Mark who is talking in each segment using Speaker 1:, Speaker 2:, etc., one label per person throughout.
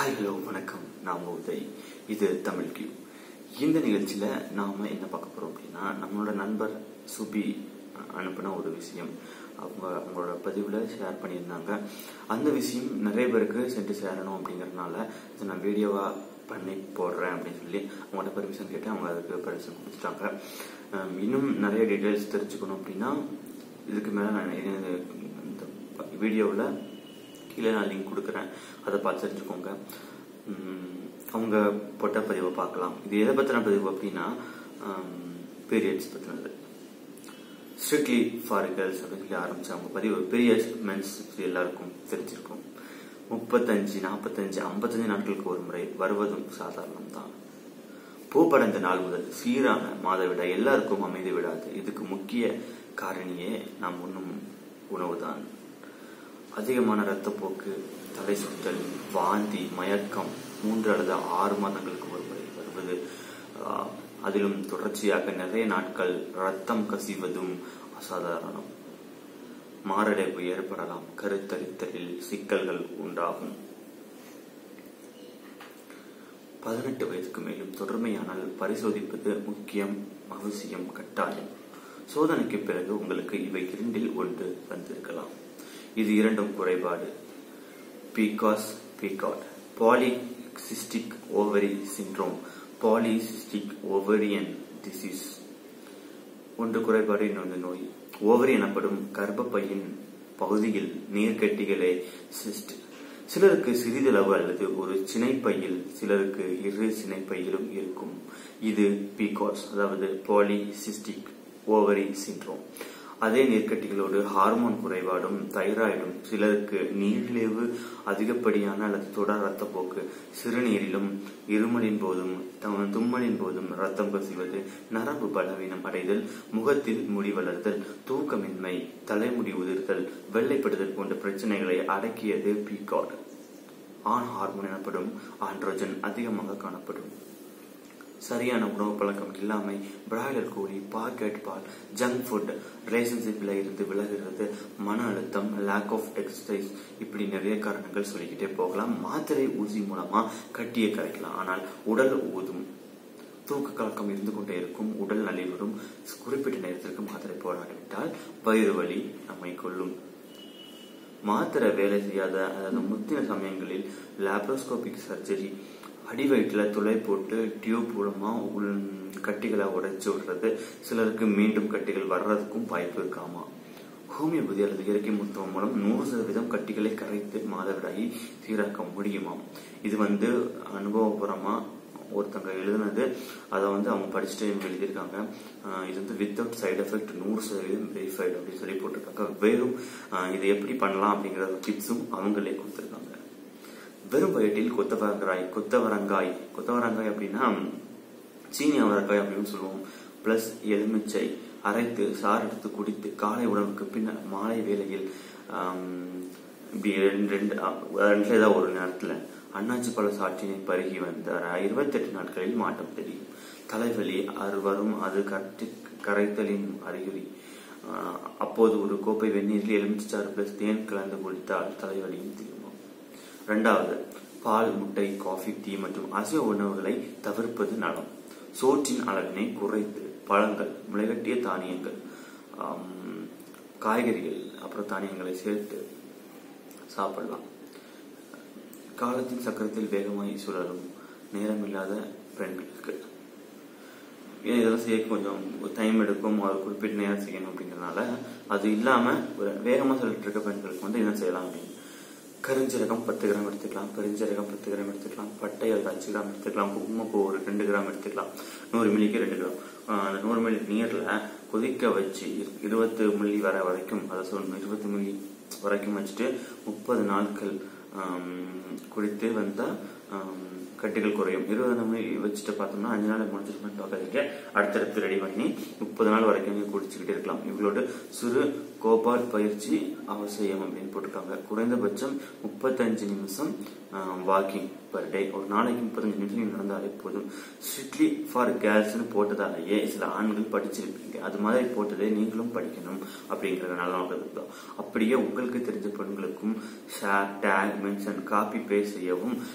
Speaker 1: hi hello வணக்கம் நான் உதய் இது தமிழ் கியூ இந்த நிகழ்ச்சியில நாம என்ன பார்க்க போறோம் அப்படின்னா நம்மளோட நண்பர் சுபி அனுப்பின ஒரு விஷயம் அவங்க அவங்களோட பதிவுல ஷேர் பண்ணியிருந்தாங்க அந்த விஷயம் நிறைய பேருக்கு சென்று சேரணும் அப்படிங்கறதுனால இதை நான் வீடியோவா பண்ணி போடுறேன் அப்படின்னு சொல்லி அவங்கள்ட்ட பெர்மிஷன் கேட்டு அவங்க அதுக்கு பெர்மிஷன் கொடுத்துட்டாங்க அஹ் இன்னும் நிறைய டீட்டெயில்ஸ் தெரிஞ்சுக்கணும் அப்படின்னா இதுக்கு மேல நான் இந்த இந்த வீடியோவில் கீழே நான் லிங்க் கொடுக்குறேன் அதை பார்த்து தெரிஞ்சுக்கோங்க உம், அவங்க போட்ட பதிவை பார்க்கலாம் இது எதை பற்றின பதிவு அப்படின்னா பீரியட்ஸ் பற்றினது ஸ்ட்ரிக்ட்லி ஃபார் கேர்ள்ஸ் அப்படின்னு சொல்லி ஆரம்பிச்சாங்க பதிவு பீரியட்ஸ் மென்ஸ் எல்லாருக்கும் தெரிஞ்சிருக்கும் முப்பத்தஞ்சு நாற்பத்தஞ்சு ஐம்பத்தஞ்சு நாட்களுக்கு ஒரு முறை வருவதும் சாதாரணம் தான் பூப்படைந்த நாள் முதல் சீரான மாதவிடா எல்லாருக்கும் அமைதி விடாது இதுக்கு முக்கிய காரணியே நாம் உண்ணும் உணவுதான் அதிகமான இரத்தப்போக்கு தலை சுற்றல் வாந்தி மயக்கம் மூன்று அல்லது ஆறு மாதங்களுக்கு ஒரு முறை வருவது ஆஹ், அதிலும் தொடர்ச்சியாக நிறைய நாட்கள் ரத்தம் கசிவதும் அசாதாரணம் மாரடைப்பு ஏற்படலாம் கருத்தரித்தலில் சிக்கல்கள் உண்டாகும் பதினெட்டு வயதுக்கு மேலும் தொடர்மையானால் பரிசோதிப்பது முக்கியம் அவசியம் கட்டாயம் சோதனைக்கு பிறகு உங்களுக்கு இவை இரண்டில் ஒன்று வந்திருக்கலாம் இது இரண்டும் குறைபாடு பிகாஸ் பிகாட் polycystic ovary syndrome polycystic ovarian disease ஒன்று குறைபாடு இன்னொன்று நோய் ஓவரி எனப்படும் கர்ப்பப்பையின் பகுதியில் நீர்க்கட்டிகளே சிஸ்ட் சிலருக்கு சிறிதளவு அல்லது ஒரு சினைப்பையில் சிலருக்கு இரு சினைப்பையிலும் இருக்கும் இது பிகாஸ் அதாவது பாலிசிஸ்டிக் ஓவரி சிண்ட்ரோம் அதே நீர்க்கட்டிகளோடு ஹார்மோன் குறைபாடும் தைராய்டும் சிலருக்கு நீரிழிவு அதிகப்படியான அல்லது தொடர் ரத்தப்போக்கு சிறுநீரிலும் இருமலின் போதும் த- தும்மலின் போதும் ரத்தம் கசிவது நரம்பு பலவீனம் அடைதல் முகத்தில் முடி வளர்தல் தூக்கமின்மை தலைமுடி உதிர்தல் வெள்ளைப்படுதல் போன்ற பிரச்சனைகளை அடக்கியது பீகாட் ஆண் ஹார்மோன் எனப்படும் ஆண்ட்ரோஜன் அதிகமாக காணப்படும் சரியான உணவு பழக்கம் இல்லாமை பிராய்லர் கோழி பாக்கெட் பால் ஜங்க் ஃபுட் ரிலேஷன்ஷிப்ல இருந்து விலகுறது மன அழுத்தம் லேக் ஆஃப் எக்ஸசைஸ் இப்படி நிறைய காரணங்கள் சொல்லிக்கிட்டே போகலாம் மாத்திரை ஊசி மூலமா கட்டியை கரைக்கலாம் ஆனால் உடல் ஊதும் தூக்க கலக்கம் இருந்து கொண்டே இருக்கும் உடல் நலிவுறும் குறிப்பிட்ட நேரத்திற்கு மாத்திரை போடாவிட்டால் வயிறு வலி நம்மை கொல்லும் மாத்திரை வேலை செய்யாத அதாவது முத்தின சமயங்களில் லாப்ரோஸ்கோபிக் சர்ஜரி அடிவயிற்றுல துளை போட்டு டியூப் மூலமா உள் கட்டிகளை உடைச்சு விடுறது சிலருக்கு மீண்டும் கட்டிகள் வர்றதுக்கும் வாய்ப்பு இருக்காமா ஹோமியோபதி அல்லது இயற்கை மருத்துவம் மூலம் நூறு சதவீதம் கட்டிகளை கரைத்து மாதவிடாயை சீராக்க முடியுமாம் இது வந்து அனுபவபூர்வமா ஒருத்தங்க எழுதுனது அதை வந்து அவங்க படிச்சுட்டு எனக்கு எழுதியிருக்காங்க ஆஹ் இது வந்து வித்தவுட் சைடு எஃபெக்ட் நூறு சதவீதம் வெரிஃபைடு அப்படின்னு சொல்லி போட்டிருக்காங்க வெறும் ஆஹ் இதை எப்படி பண்ணலாம் அப்படிங்கிற டிப்ஸும் அவங்களே கொடுத்துருக்காங்க வெறும் வயிற்றில் கொத்தவரங்காய் கொத்தவரங்காய் கொத்தவரங்காய் அப்படின்னா சீனி அவரக்காய் அப்படின்னு சொல்லுவோம் பிளஸ் எலுமிச்சை அரைத்து சாறு எடுத்து குடித்து காலை உணவுக்கு பின்னர் மாலை வேளையில் ஆம், இப்படி ரெண்டு ரெண்டு அஹ், ரெண்டுல ஏதாவது ஒரு நேரத்துல அண்ணாச்சி பழ சாற்றினை பருகி வந்தார் இருபத்தெட்டு நாட்களில் மாற்றம் தெரியும் தலைவலி அது வரும் அது கட்டி கரைத்தலின் அறிகுறி ஆஹ், அப்போது ஒரு கோப்பை வெந்நீரில் எலுமிச்சாறு பிளஸ் தேன் கலந்து குடித்தால் தலைவலியும் தீருமா இரண்டாவது பால் முட்டை காஃபி டீ மற்றும் அசைவ உணவுகளை தவிர்ப்பது நலம் சோற்றின் அளவினை குறைத்து பழங்கள் முளைகட்டிய தானியங்கள் ஆம், காய்கறிகள் அப்புறம் தானியங்களை சேர்த்து சாப்பிடலாம் காலத்தின் சக்கரத்தில் வேகமாய் சுழலும் நேரமில்லாத பெண்களுக்கு ஏன் இதெல்லாம் செய்ய கொஞ்சம் டைம் எடுக்கும் ஒரு குறிப்பிட்ட நேரம் செய்யணும் அப்படிங்கறதுனால அது இல்லாம ஒரு வேகமா சொல்லிட்டு இருக்க பெண்களுக்கு வந்து என்ன செய்யலாம் அப்படின்னு கருஞ்சீரகம் பத்து கிராம் எடுத்துக்கலாம் பெருஞ்சீரகம் பத்து கிராம் எடுத்துக்கலாம் பட்டை அது அஞ்சு கிராம் எடுத்துக்கலாம் குங்குமப்பூ ஒரு ரெண்டு கிராம் எடுத்துக்கலாம் நூறு மில்லிக்கு ரெண்டு கிராம் ஆஹ் அந்த நூறு மில்லி நீர்ல கொதிக்க வச்சு இருபத்து மில்லி வர வரைக்கும் அதை சொல்லணும் இருபத்தி மில்லி வரைக்கும் வச்சுட்டு முப்பது நாட்கள் ஆம், குடித்து வந்தா ஆம், கட்டிகள் குறையும் இருபது மில்லி வச்சுட்டு பார்த்தோம்னா அஞ்சு நாள் முடிஞ்சிருமே பார்க்காதீங்க அடுத்தடுத்து ரெடி பண்ணி முப்பது நாள் வரைக்கும் நீங்க குடிச்சுக்கிட்டே இருக்கலாம் இவங்களோட சிறு கோபால் பயிற்சி அவசியம் அப்படின்னு போட்டிருக்காங்க குறைந்தபட்சம் முப்பத்தஞ்சு நிமிஷம் வாக்கிங் பர் டே ஒரு நாளைக்கு முப்பத்தஞ்சு நிமிஷம் நீங்க நடந்தாலே போதும் ஸ்ட்ரிக்ட்லி ஃபார் கேர்ள்ஸ்னு போட்டதாலேயே சில ஆண்கள் படிச்சிருப்பீங்க அது மாதிரி போட்டதே நீங்களும் படிக்கணும் அப்படிங்கிற நல்ல நோக்கத்துக்கு தான் அப்படியே உங்களுக்கு தெரிஞ்ச பெண்களுக்கும் share tag mention copy paste செய்யவும் நல்ல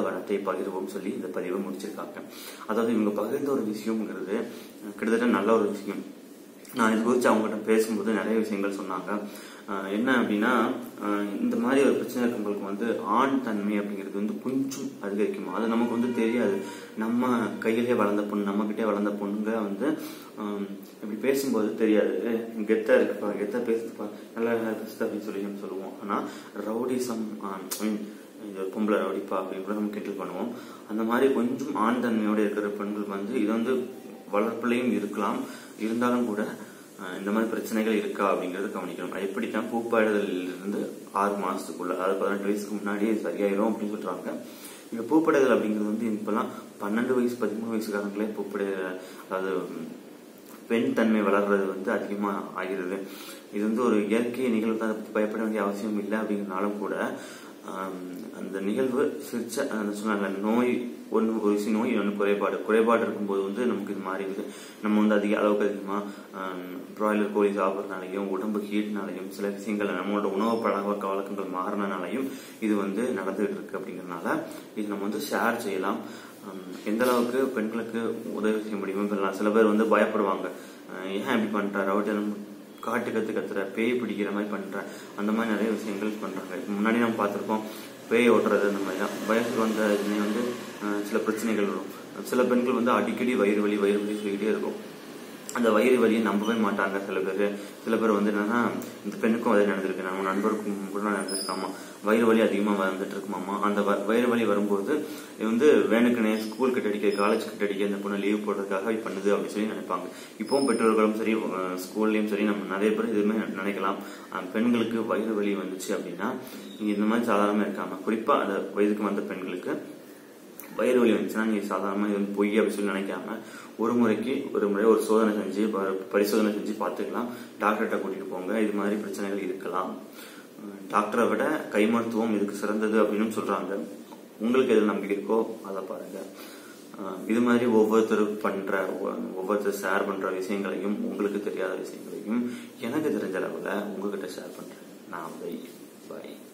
Speaker 1: வளத்தை பகிர்வோம் சொல்லி இந்த பதிவை முடிச்சிருக்காங்க அதாவது இவங்க பகிர்ந்த ஒரு விஷயம்ங்கிறது அஹ், கிட்டத்தட்ட நல்ல ஒரு விஷயம் நான் இது குறித்து அவங்ககிட்ட பேசும்போது நிறைய விஷயங்கள் சொன்னாங்க அஹ் என்ன அப்படின்னா அஹ் இந்த மாதிரி ஒரு பிரச்சனை இருக்கவங்களுக்கு வந்து ஆண் தன்மை அப்படிங்கிறது வந்து கொஞ்சம் அதிகரிக்குமா அது நமக்கு வந்து தெரியாது நம்ம கையிலே வளர்ந்த பொண்ணு நம்ம கிட்டே வளர்ந்த பொண்ணுங்க வந்து அஹ் இப்படி பேசும்போது தெரியாது "ஏய், கெத்தா இருக்குப்பா கெத்தா பேசுதுப்பா நல்லா நல்லா பேசுது அப்படின்னு சொல்லி நம்ம சொல்லுவோம் ஆனா ரவுடிசம் ஐ மீன் இது ஒரு பொம்பளை ரவுடிப்பா அப்படின்னு கூட நம்ம கிண்டல் பண்ணுவோம் அந்த மாதிரி கொஞ்சம் ஆண் தன்மையோட இருக்கிற பெண்கள் வந்து இது வந்து வளர்ப்புலையும் இருக்கலாம் இருந்தாலும் கூட அஹ், இந்த மாதிரி பிரச்சனைகள் இருக்கா அப்படிங்கறது கவனிக்கணும் அது எப்படின்னா பூப்பாடுதலில் இருந்து ஆறு மாசத்துக்குள்ள அதாவது பதினெட்டு வயசுக்கு முன்னாடியே சரியாயிரும் அப்படின்னு சொல்றாங்க இங்க பூப்படைதல் அப்படிங்கிறது வந்து இப்பெல்லாம் பன்னெண்டு வயசு பதிமூணு வயசுக்காரங்களே பூப்படை அதாவது உம், பெண் தன்மை வளர்றது வந்து அதிகமா ஆகிறது இது வந்து ஒரு இயற்கை நிகழ்வு தான் அதை பத்தி பயப்பட வேண்டிய அவசியம் இல்லை அப்படிங்கிறனாலும் கூட ஆம், அந்த நிகழ்வு சிரிச்ச அந்த சொன்னாங்க நோய் ஒன்று ஒரு விஷயம் நோய் ஒன்று குறைபாடு குறைபாடு இருக்கும்போது வந்து நமக்கு இது மாறிடுது நம்ம வந்து அதிக அளவுக்கு அதிகமாக பிராய்லர் கோழி சாப்பிட்றதுனாலையும் உடம்பு ஹீட்னாலையும் சில விஷயங்கள் நம்மளோட உணவு பழக்க வழக்கங்கள் மாறினாலையும் இது வந்து நடந்துகிட்டு இருக்கு அப்படிங்கறதுனால இது நம்ம வந்து ஷேர் செய்யலாம் ஹம், எந்த அளவுக்கு பெண்களுக்கு உதவி செய்ய முடியுமோ சொல்லலாம் சில பேர் வந்து பயப்படுவாங்க அஹ் ஏன் இப்படி பண்ற ரவுடி காட்டு கத்து கத்துற பேய் பிடிக்கிற மாதிரி பண்ற அந்த மாதிரி நிறைய விஷயங்கள் பண்றாங்க இதுக்கு முன்னாடி நம்ம பார்த்திருக்கோம் பேய் ஓட்டுறது அந்த மாதிரி தான் வயசுக்கு வந்த இதுலயே வந்து அஹ், சில பிரச்சனைகள் வரும் சில பெண்கள் வந்து அடிக்கடி வயிறு வலி வயிறு வலி சொல்லிக்கிட்டே இருக்கும் அந்த வயிறு வலியை நம்பவே மாட்டாங்க சில பேர் சில பேர் வந்து என்னன்னா இந்த பெண்ணுக்கும் அதே நடந்திருக்கு நம்ம நண்பருக்கும் கூட நடந்திருக்காமா வயிறு வலி அதிகமா வந்துட்டு இருக்குமாமா அந்த வ- வயிறு வலி வரும்போது இது வந்து வேணுக்குனே ஸ்கூல் கிட்ட அடிக்க காலேஜ் கிட்ட அடிக்க இந்த பொண்ணு லீவ் போடுறதுக்காக இது பண்ணுது அப்படின்னு சொல்லி நினைப்பாங்க இப்பவும் பெற்றோர்களும் சரி அஹ், ஸ்கூல்லயும் சரி நம்ம நிறைய பேர் இதுவுமே நினைக்கலாம் அஹ், பெண்களுக்கு வயிறு வலி வந்துச்சு அப்படின்னா நீங்க இந்த மாதிரி சாதாரணமா இருக்காம குறிப்பா அந்த வயதுக்கு வந்த பெண்களுக்கு வயிறு வலி வந்துச்சுன்னா நீங்க சாதாரணமா இது வந்து பொய் அப்படி சொல்லி நினைக்காம ஒரு முறைக்கு ஒரு முறை ஒரு சோதனை செஞ்சு ப- பரிசோதனை செஞ்சு பார்த்துக்கலாம் டாக்டர்கிட்ட கூட்டிட்டு போங்க இது மாதிரி பிரச்சனைகள் இருக்கலாம் அஹ் டாக்டரை விட கை மருத்துவம் இதுக்கு சிறந்தது அப்படின்னு சொல்றாங்க உங்களுக்கு எது நம்பிக்கை இருக்கோ அதை பாருங்க அஹ் இது மாதிரி ஒவ்வொருத்தர் பண்ற ஒ- ஒவ்வொருத்தர் ஷேர் பண்ற விஷயங்களையும் உங்களுக்கு தெரியாத விஷயங்களையும் எனக்கு தெரிஞ்ச அளவுல உங்ககிட்ட ஷேர் பண்றேன் நான் வை பாய்